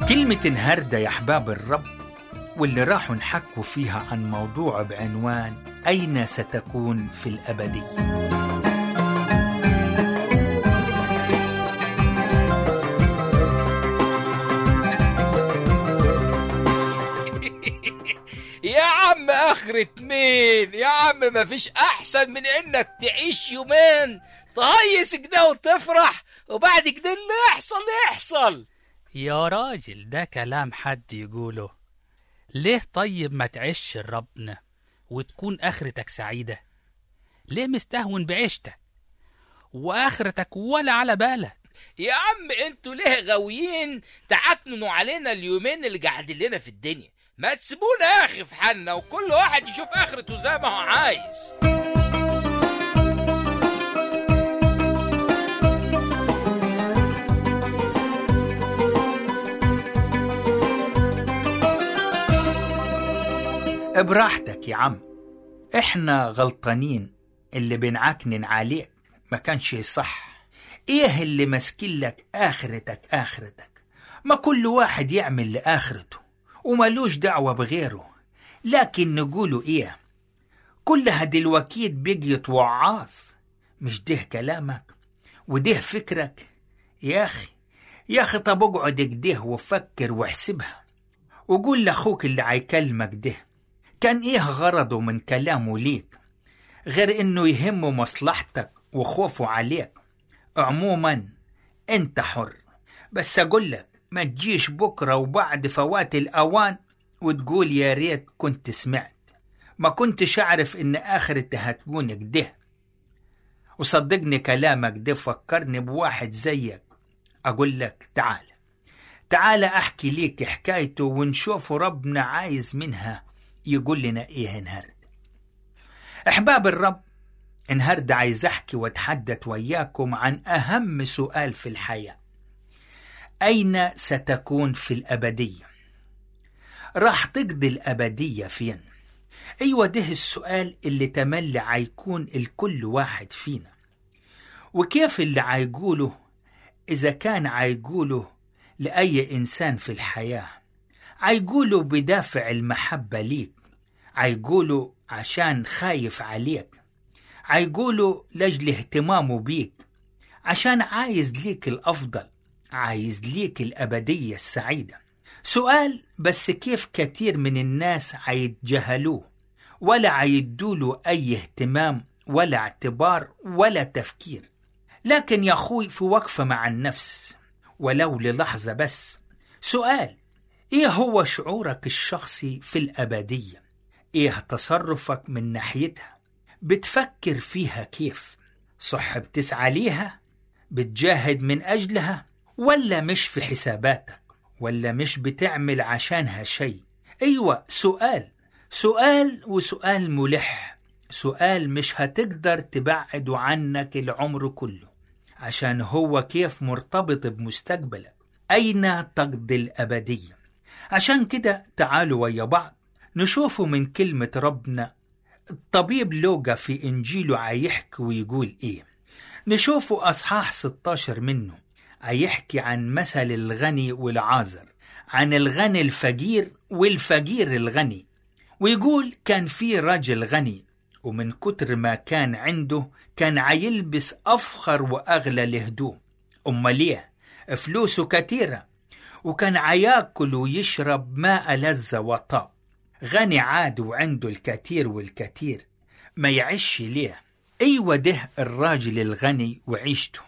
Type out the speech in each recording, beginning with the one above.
كلمة انهردة يا أحباب الرب واللي راحوا نحكوا فيها عن موضوع بعنوان أين ستكون في الأبدية يا عم اخرة مين يا عم مفيش احسن من انك تعيش يومين تهيس كده وتفرح وبعد كده اللي يحصل يحصل يا راجل ده كلام حد يقوله ليه طيب ما تعيش ربنا وتكون آخرتك سعيدة ليه مستهون بعيشتك وآخرتك ولا على بالك يا عم انتوا ليه غاويين تعكننوا علينا اليومين اللي قاعدين لنا في الدنيا ما تسيبونا يا اخي في حالنا وكل واحد يشوف اخرته زي ما هو عايز براحتك يا عم احنا غلطانين اللي بنعكنن عليك ما كانش صح ايه اللي ماسكين لك اخرتك اخرتك ما كل واحد يعمل لاخرته وملوش دعوة بغيره لكن نقوله ايه كلها دلوقتي بقيت وعاظ مش ده كلامك وده فكرك يا اخي يا اخي طب اقعد كده وفكر واحسبها وقول لاخوك اللي هيكلمك ده كان ايه غرضه من كلامه ليك غير انه يهمه مصلحتك وخوفه عليك عموما انت حر بس اقول لك ما تجيش بكره وبعد فوات الاوان وتقول يا ريت كنت سمعت ما كنتش اعرف ان اخرتي هتكون كده وصدقني كلامك ده فكرني بواحد زيك اقول لك تعال تعال احكي ليك حكايته ونشوف ربنا عايز منها يقول لنا ايه انهرد احباب الرب انهرد عايز احكي واتحدث وياكم عن اهم سؤال في الحياه اين ستكون في الابديه راح تقضي الابديه فين ايوه ده السؤال اللي تملي عيكون الكل واحد فينا وكيف اللي عيقوله اذا كان عيقوله لاي انسان في الحياه عيقوله بدافع المحبه ليك عيقوله عشان خايف عليك عيقوله لاجل اهتمامه بيك عشان عايز ليك الافضل عايز ليك الابديه السعيده سؤال بس كيف كتير من الناس عيتجاهلوه ولا عيدوله اي اهتمام ولا اعتبار ولا تفكير لكن يا اخوي في وقفه مع النفس ولو للحظه بس سؤال ايه هو شعورك الشخصي في الابديه ايه تصرفك من ناحيتها بتفكر فيها كيف صح بتسعى ليها بتجاهد من اجلها ولا مش في حساباتك ولا مش بتعمل عشانها شيء ايوه سؤال سؤال وسؤال ملح سؤال مش هتقدر تبعده عنك العمر كله عشان هو كيف مرتبط بمستقبلك اين تقضي الابديه عشان كده تعالوا ويا بعض نشوفوا من كلمة ربنا الطبيب لوقا في إنجيله عيحكي ويقول إيه نشوفوا أصحاح 16 منه عيحكي عن مثل الغني والعازر عن الغني الفقير والفقير الغني ويقول كان في راجل غني ومن كتر ما كان عنده كان عيلبس أفخر وأغلى الهدوم أما ليه فلوسه كتيرة وكان عياكل ويشرب ماء لذة وطاب غني عاد وعنده الكثير والكثير ما يعيش ليه ايوه ده الراجل الغني وعيشته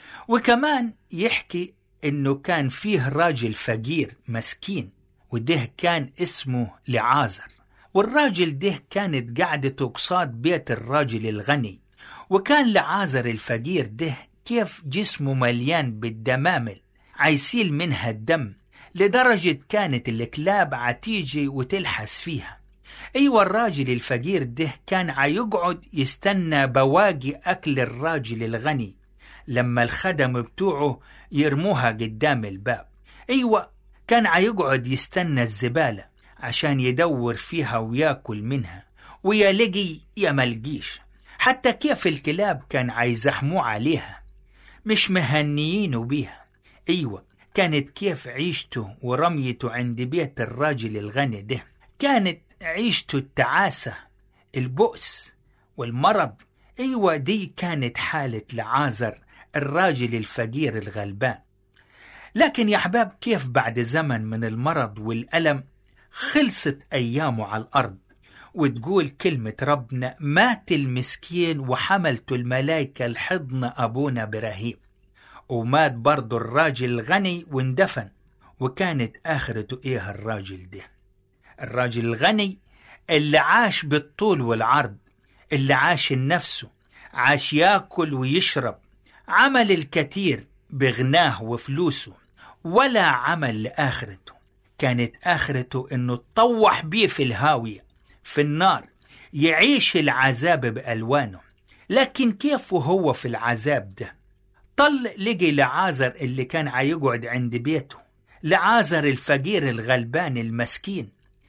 وكمان يحكي انه كان فيه راجل فقير مسكين وده كان اسمه لعازر والراجل ده كانت قعدته قصاد بيت الراجل الغني وكان لعازر الفقير ده كيف جسمه مليان بالدمامل عيسيل منها الدم لدرجة كانت الكلاب عتيجي وتلحس فيها أيوة الراجل الفقير ده كان عيقعد يستنى بواقي أكل الراجل الغني لما الخدم بتوعه يرموها قدام الباب أيوة كان عيقعد يستنى الزبالة عشان يدور فيها وياكل منها ويا لقي يا ملقيش حتى كيف الكلاب كان عيزحموه عليها مش مهنيينه بيها أيوة كانت كيف عيشته ورميته عند بيت الراجل الغني ده كانت عيشته التعاسة البؤس والمرض أيوة دي كانت حالة لعازر الراجل الفقير الغلبان لكن يا أحباب كيف بعد زمن من المرض والألم خلصت أيامه على الأرض وتقول كلمة ربنا مات المسكين وحملته الملائكة الحضن أبونا إبراهيم ومات برضه الراجل الغني واندفن وكانت آخرته إيه الراجل ده الراجل الغني اللي عاش بالطول والعرض اللي عاش لنفسه عاش ياكل ويشرب عمل الكثير بغناه وفلوسه ولا عمل لآخرته كانت آخرته إنه تطوح بيه في الهاوية في النار يعيش العذاب بألوانه لكن كيف وهو في العذاب ده طل لقي لعازر اللي كان عيقعد عند بيته لعازر الفقير الغلبان المسكين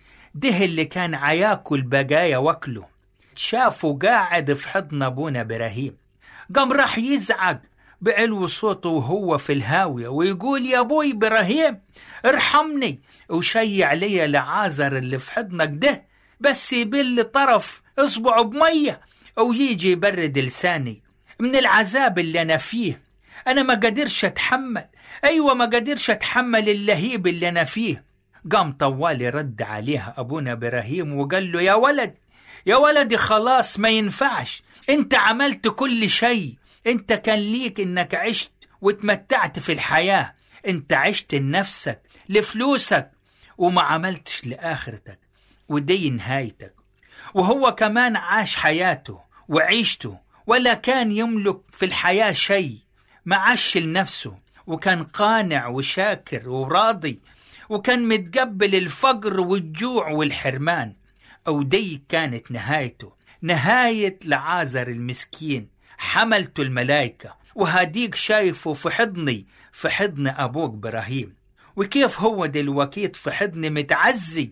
ده اللي كان عياكل بقايا وكله شافه قاعد في حضن أبونا إبراهيم قام راح يزعق بعلو صوته وهو في الهاوية ويقول يا أبوي إبراهيم ارحمني وشيع لي لعازر اللي في حضنك ده بس يبل طرف اصبعه بمية أو يجي يبرد لساني من العذاب اللي أنا فيه أنا ما قدرش أتحمل أيوة ما قدرش أتحمل اللهيب اللي أنا فيه قام طوالي رد عليها أبونا إبراهيم وقال له يا ولد يا ولدي خلاص ما ينفعش انت عملت كل شيء انت كان ليك انك عشت وتمتعت في الحياة انت عشت لنفسك لفلوسك وما عملتش لآخرتك ودي نهايتك وهو كمان عاش حياته وعيشته ولا كان يملك في الحياة شيء ما عاش لنفسه وكان قانع وشاكر وراضي وكان متقبل الفقر والجوع والحرمان أو دي كانت نهايته نهاية لعازر المسكين حملته الملائكة وهديك شايفه في حضني في حضن أبوك إبراهيم وكيف هو دلوقيت في حضني متعزي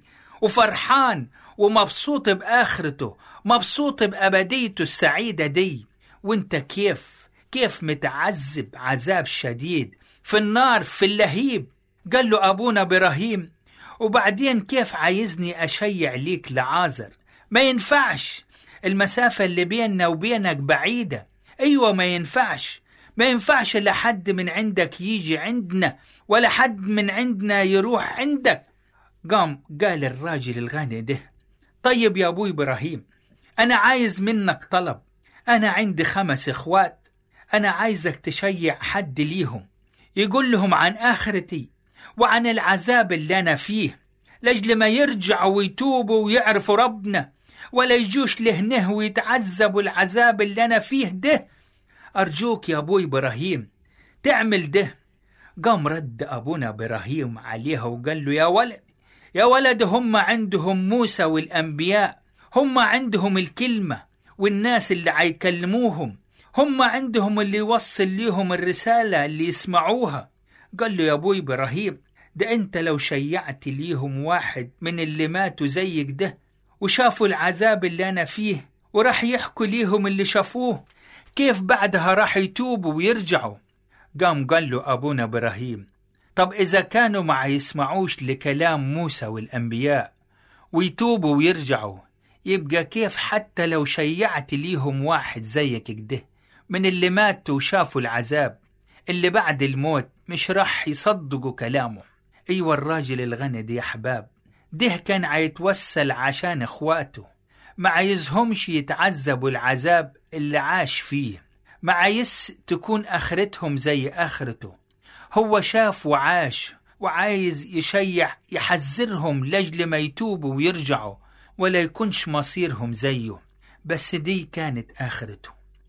وفرحان ومبسوط بآخرته مبسوط بأبديته السعيدة دي وانت كيف كيف متعذب عذاب شديد في النار في اللهيب قال له أبونا إبراهيم وبعدين كيف عايزني أشيع ليك لعازر ما ينفعش المسافة اللي بيننا وبينك بعيدة أيوة ما ينفعش ما ينفعش لا حد من عندك يجي عندنا ولا حد من عندنا يروح عندك قام قال الراجل الغني ده طيب يا أبوي إبراهيم أنا عايز منك طلب أنا عندي خمس إخوات أنا عايزك تشيع حد ليهم يقول لهم عن آخرتي وعن العذاب اللي أنا فيه لأجل ما يرجعوا ويتوبوا ويعرفوا ربنا ولا يجوش لهنه ويتعذبوا العذاب اللي أنا فيه ده أرجوك يا أبوي إبراهيم تعمل ده قام رد أبونا إبراهيم عليها وقال له يا ولد يا ولد هم عندهم موسى والأنبياء هم عندهم الكلمة والناس اللي عيكلموهم هم عندهم اللي يوصل ليهم الرسالة اللي يسمعوها قال له يا أبوي إبراهيم ده أنت لو شيعت ليهم واحد من اللي ماتوا زيك ده وشافوا العذاب اللي أنا فيه وراح يحكوا ليهم اللي شافوه كيف بعدها راح يتوبوا ويرجعوا قام قال له أبونا إبراهيم طب إذا كانوا ما يسمعوش لكلام موسى والأنبياء ويتوبوا ويرجعوا يبقى كيف حتى لو شيعت ليهم واحد زيك كده من اللي ماتوا وشافوا العذاب اللي بعد الموت مش راح يصدقوا كلامه أيوة الراجل الغني دي يا أحباب ده كان عيتوسل عشان إخواته ما عايزهمش يتعذبوا العذاب اللي عاش فيه ما عايز تكون آخرتهم زي آخرته هو شاف وعاش وعايز يشيع يحذرهم لجل ما يتوبوا ويرجعوا ولا يكونش مصيرهم زيه بس دي كانت آخرته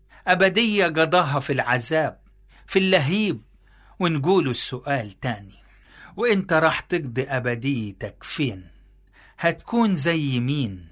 أبدية قضاها في العذاب في اللهيب ونقول السؤال تاني وانت راح تقضي أبديتك فين هتكون زي مين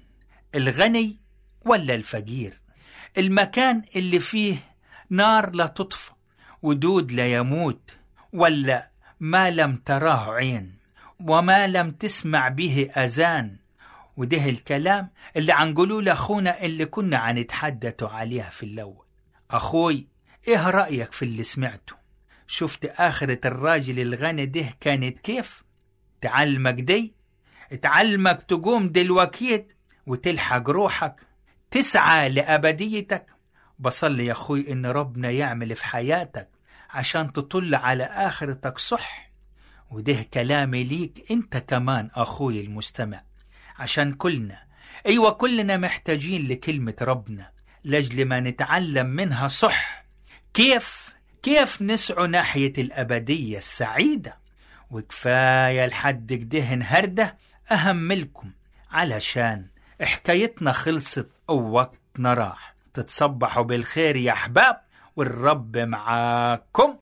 الغني ولا الفقير المكان اللي فيه نار لا تطفى ودود لا يموت ولا ما لم تراه عين وما لم تسمع به أذان وده الكلام اللي عنقولوا لأخونا اللي كنا عنتحدثوا عليها في الأول أخوي إيه رأيك في اللي سمعته شفت آخرة الراجل الغني ده كانت كيف تعلمك دي تعلمك تقوم دلوكيت وتلحق روحك تسعى لأبديتك بصلي يا أخوي إن ربنا يعمل في حياتك عشان تطل على آخرتك صح وده كلامي ليك انت كمان أخوي المستمع عشان كلنا أيوة كلنا محتاجين لكلمة ربنا لأجل ما نتعلم منها صح كيف كيف نسعى ناحية الأبدية السعيدة وكفاية لحد كده النهاردة أهم لكم علشان حكايتنا خلصت أو وقتنا راح تتصبحوا بالخير يا أحباب والرب معاكم